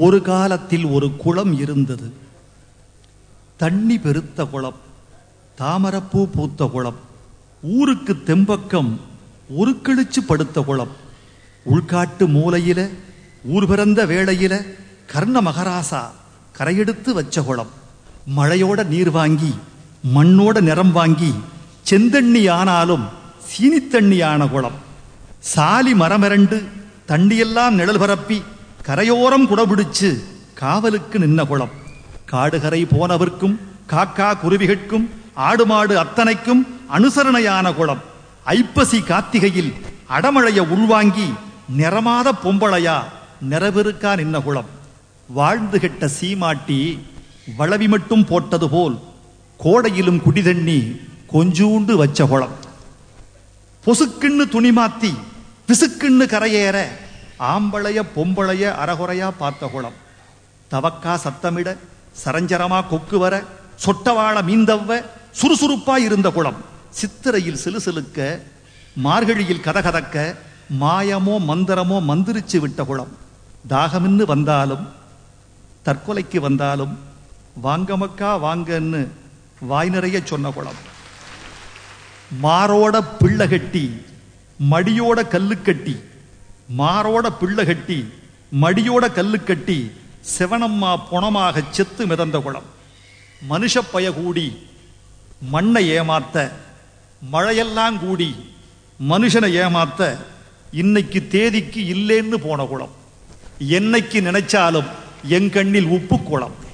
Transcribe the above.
ஒரு காலத்தில் ஒரு குளம் இருந்தது தண்ணி பெருத்த குளம் தாமரப்பூ பூத்த குளம் ஊருக்கு தெம்பக்கம் உருக்களிச்சு படுத்த குளம் உள்காட்டு மூலையில ஊர் பிறந்த வேளையில கர்ண மகராசா கரையெடுத்து வச்ச குளம் மழையோட நீர் வாங்கி மண்ணோட நிறம் வாங்கி செந்தண்ணி ஆனாலும் சீனித்தண்ணி ஆன குளம் சாலி மரமிரண்டு தண்ணியெல்லாம் நிழல் பரப்பி கரையோரம் குடபிடிச்சு காவலுக்கு நின்ன குளம் காடுகரை போனவர்க்கும் காக்கா குருவிகட்கும் ஆடு மாடு அத்தனைக்கும் அனுசரணையான குளம் ஐப்பசி கார்த்திகையில் அடமழைய உள்வாங்கி நிறமாத பொம்பளையா நிறவெருக்கா நின்ன குளம் வாழ்ந்து கெட்ட சீமாட்டி வளவி மட்டும் போட்டது போல் கோடையிலும் குடிதண்ணி கொஞ்சூண்டு வச்ச குளம் பொசுக்குன்னு துணி மாத்தி பிசுக்குன்னு கரையேற ஆம்பளைய பொம்பளைய அறகுறையா பார்த்த குளம் தவக்கா சத்தமிட சரஞ்சரமா கொக்கு வர சொட்டவாழ மீந்தவ்வ சுறுசுறுப்பா இருந்த குளம் சித்திரையில் சிலுசிலுக்க மார்கழியில் கதகதக்க மாயமோ மந்திரமோ மந்திரிச்சு விட்ட குளம் தாகமின்னு வந்தாலும் தற்கொலைக்கு வந்தாலும் வாங்கமக்கா வாங்கன்னு வாய் நிறைய சொன்ன குளம் மாரோட பிள்ளை கட்டி மடியோட கல்லு கட்டி மாரோட பிள்ளை கட்டி மடியோட கல்லு கட்டி சிவனம்மா புணமாக செத்து மிதந்த குளம் மனுஷப்பய கூடி மண்ணை ஏமாத்த மழையெல்லாம் கூடி மனுஷனை ஏமாத்த இன்னைக்கு தேதிக்கு இல்லேன்னு போன குளம் என்னைக்கு நினைச்சாலும் என் கண்ணில் உப்பு குளம்